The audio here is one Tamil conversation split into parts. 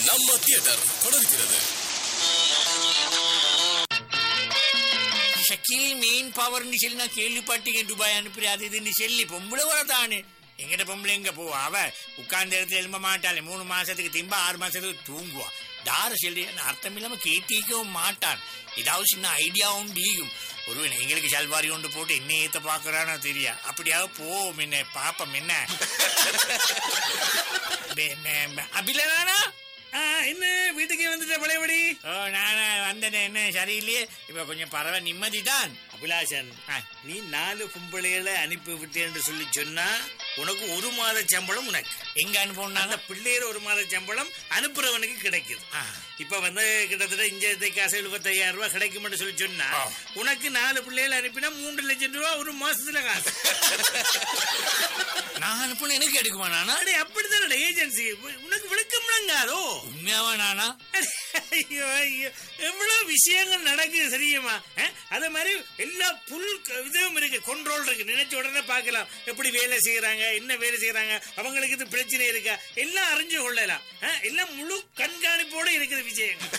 நம்ம தியேட்டர் தொடர்கிறது ஷக்கீல் மெயின் பவர்னு சொல்லி நான் கேள்விப்பட்டீங்க துபாய் அனுப்புற அது இதுன்னு சொல்லி பொம்பளை வர தானே எங்கிட்ட பொம்பளை எங்க போவா அவ உட்கார்ந்த இடத்துல எழும்ப மாட்டாளே மூணு மாசத்துக்கு திம்ப ஆறு மாசத்துக்கு தூங்குவா தார சொல்லி அர்த்தம் இல்லாம கேட்டிக்கவும் மாட்டான் ஏதாவது சின்ன ஐடியாவும் தீயும் ஒருவன் எங்களுக்கு சல்வாரி ஒன்று போட்டு என்ன ஏத்த பாக்குறானோ தெரியா அப்படியாக போவோம் என்ன பாப்பம் என்ன அபிலனா ஆ, என்ன வீட்டுக்கே வந்துட்ட பழையபடி ஓ நானா வந்தேன் என்ன சரியில்லையே இப்ப கொஞ்சம் பரவாயில்ல நிம்மதி தான் அபிலாஷன் நீ நாலு கும்பளைகளை அனுப்பி விட்டேன்னு சொல்லி சொன்னா உனக்கு ஒரு மாத சம்பளம் உனக்கு எங்க அனுப்பணும் அந்த பிள்ளையர் ஒரு மாத சம்பளம் அனுப்புறவனுக்கு கிடைக்குது ஆ. இப்ப வந்து கிட்டத்தட்ட இஞ்சத்தை காசு எழுபத்தையாயிரம் ரூபாய் கிடைக்கும்னு சொல்லி சொன்னா ஆ. உனக்கு நாலு பிள்ளைகள் அனுப்பினா மூன்று லட்சம் ரூபாய் ஒரு மாசத்துல காசு நான் அனுப்பணும் எனக்கு எடுக்குமா நானா அடே அப்படித்தானே ஏஜென்சி உனக்கு விளக்கம் விளங்காதோ உண்மையாவா நானா ஐயோ ஐயோ எவ்வளவு விஷயங்கள் நடக்குது தெரியுமா அஹ்? அதே மாதிரி எல்லா புல் க- இதுவும் இருக்கு கண்ட்ரோல் இருக்கு நினைச்ச உடனே பார்க்கலாம் எப்படி வேலை செய்யறாங்க என்ன வேலை செய்யறாங்க அவங்களுக்கு இது பிரச்சனை இருக்கா எல்லாம் அறிஞ்சு கொள்ளலாம் அஹ்? எல்லாம் முழு கண்காணிப்போட இருக்குது விஷயங்கள்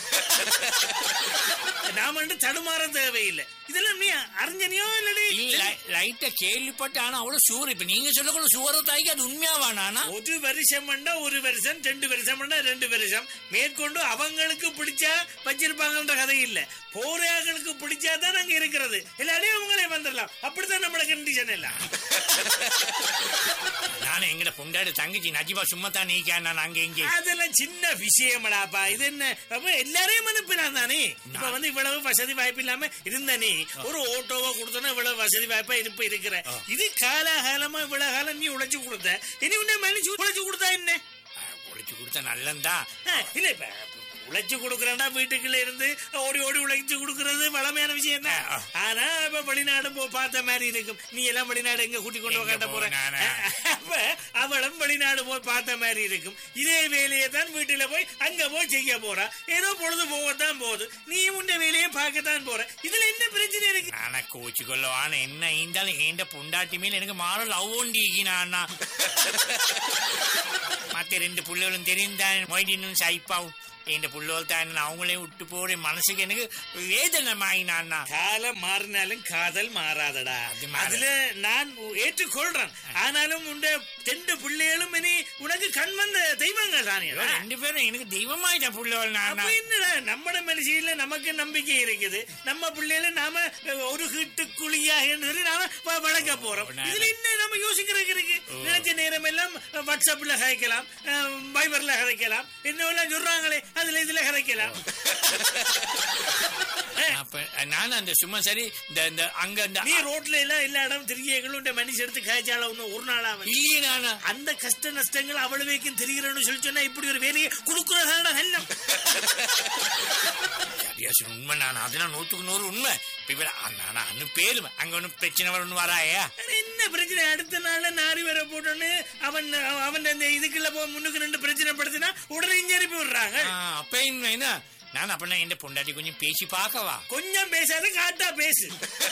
நாம வந்து தடுமாற தேவையில்லை இதெல்லாம் நீ அறிஞ்சனியோ இல்லடி இல்ல லைட்டா கேள்விப்பட்டு ஆனா அவ்வளவு சூர் இப்ப நீங்க சொல்லக்கூட சூர தாய்க்கு அது உண்மையாவா நானா ஒரு வருஷம் பண்ணா ஒரு வருஷம் ரெண்டு வருஷம் பண்ணா ரெண்டு வருஷம் மேற்கொண்டு அவங்களுக்கு பிடிச்சா வச்சிருப்பாங்கன்ற கதை இல்ல போராங்களுக்கு பிடிச்சா தான் அங்க இருக்கிறது இல்லாட்டி அவங்களே வந்துடலாம் அப்படித்தான் நம்மளோட கண்டிஷன் எல்லாம் நானும் எங்கட பொண்டாடு தங்கச்சி நஜிபா சும்மா தான் நீக்கேன் நான் அங்க இங்கே அதெல்லாம் சின்ன விஷயமடாப்பா இது என்ன அப்ப எல்லாரையும் அனுப்பினான் தானே இப்ப வந்து இவ்வளவு வசதி வாய்ப்பு இல்லாம இருந்த நீ ஒரு ஓட்டோவா கொடுத்தோன்னா இவ்வளவு வசதி வாய்ப்பா இருப்ப இருக்கிற இது காலாகாலமா இவ்வளவு காலம் நீ உழைச்சு கொடுத்த இனி உன்னை மனுஷன் உழைச்சு கொடுத்தா என்ன ஒழிச்சு கொடுத்த நல்லந்தான் ஆ, இல்ல இப்ப உழைச்சு கொடுக்கறா வீட்டுக்குள்ள இருந்து ஓடி ஓடி உழைச்சு கொடுக்கறது வளமையான விஷயம் தான் ஆ. ஆனா இப்ப வெளிநாடு போ பார்த்த மாதிரி இருக்கும் நீ எல்லாம் வெளிநாடு எங்க கூட்டி கொண்டு எங்க காட்ட போற போனானா? அப்ப அவளும் வெளிநாடு போய் பார்த்த மாதிரி இருக்கும் இதே வேலையை தான் வீட்டுல போய் அங்க போய் செய்ய போறா ஏதோ பொழுது போகத்தான் போகுது நீ உன்ன வேலையை பார்க்கத்தான் போற இதுல என்ன பிரச்சனை இருக்கு நானா கோச்சு கொள்ளவான என்ன இருந்தாலும் ஏண்ட பொண்டாட்டி மேல எனக்கு மாற லவ் ஒண்டிக்கினான்னா மத்த ரெண்டு புள்ளைகளும் தெரிந்தான் மொய்டினும் சைப்பாவும் என் புள்ளோல் தான் அவங்களையும் விட்டு போற மனசுக்கு எனக்கு வேதனை மாயினான்னா காலம் மாறினாலும் காதல் மாறாதடா அது மாறாது. அதுல நான் ஏற்றுக்கொள்றேன் ஆனாலும் உண்ட தெண்டு பிள்ளைகளும் இனி உனக்கு கண் வந்த தெய்வங்கள் தானே ரெண்டு பேரும் எனக்கு தெய்வமாயிட்ட புள்ளோல் நானா அப்ப என்னடா நம்மட மனுஷியில நமக்கு நம்பிக்கை இருக்குது நம்ம பிள்ளைகள நாம ஒரு வீட்டுக்குழியாக என்று சொல்லி நாம வ- வளர்க்க போறோம் நான் இதுல என்ன நம்ம யோசிக்கிறதுக்கு இருக்கு நினைச்ச நேரம் எல்லாம் வாட்ஸ்அப்ல கதைக்கலாம் அஹ், வைபர்ல கதைக்கலாம் என்னெல்லாம் சொல்றாங்களே அதுல இதுல கதைக்கலாம் அப்ப நான் அந்த சும்மா சரி இந்த இந்த அங்க இந்த நீ ரோட்ல எல்லாம் எல்லா இடம் திரியங்களும் மனுஷன் எடுத்து காய்ச்சால ஒன்னும் ஒரு நாளா வந்து. இல்லையே நானா அந்த கஷ்ட நஷ்டங்கள் அவ்வளவேக்கும் தெரிகிறன்னு சொல்லி சொன்னா இப்படி ஒரு வேலையை கொடுக்குறதான நல்லம் சரியா சொன்ன உண்மை நான் அதெல்லாம் நூத்துக்கு நூறு உண்மை இப்ப இவர நானா அனுப்பேலும் அங்க ஒன்னும் பிரச்சனை வரணும் வராயா என்ன பிரச்சனை அடுத்த நாள் நாரி வர போட்டோன்னு அவன் அவன் அந்த இதுக்குள்ள போ முன்னுக்கு ரெண்டு பிரச்சனை படுத்தினா உடனே இங்க அனுப்பி விடுறாங்க ஆ, அப்ப என்ன நான் அப்ப நான் இந்த பொண்டாட்டி கொஞ்சம் பேசி பார்க்கவா கொஞ்சம் பேசாத காட்டா பேசு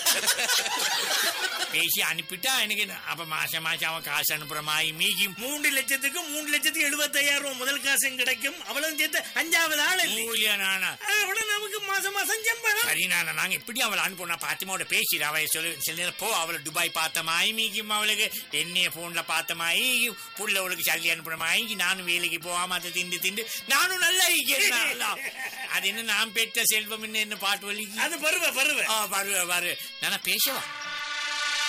பேசி அனுப்பிட்டா எனக்கு என்ன- அப்ப மாசம் மாசம் அவன் காசு அனுப்புற மாதிரி மீகி மூன்று லட்சத்துக்கு மூணு லட்சத்துக்கு எழுபத்தையாயிரம் ரூபாய் முதல் காசும் கிடைக்கும் அவ்வளவு சேர்த்து அஞ்சாவது ஆள் இல்லை மூலியா நானா அவ்வளவு நமக்கு மாசம் மாசம் சம்பளம் சரி நானா நாங்க எப்படி அவளை அனுப்பணும் நான் பாத்திமாவோட பேசிடு அவ சொல்லு சில நேரம் போ அவளை துபாய் பார்த்த மாதிரி மீக்கும் அவளுக்கு என்னைய போன்ல பார்த்த மாதிரி புள்ள அவளுக்கு சல்லி அனுப்புற மாதிரி நானும் வேலைக்கு போகாம அதை திண்டு திண்டு நானும் நல்லா இருக்கிறேன் அது என்ன நான் பெற்ற செல்வம் என்ன என்ன பாட்டு வலிக்கு அது பருவ பருவ ஆ, வரு வரு நானா பேசவா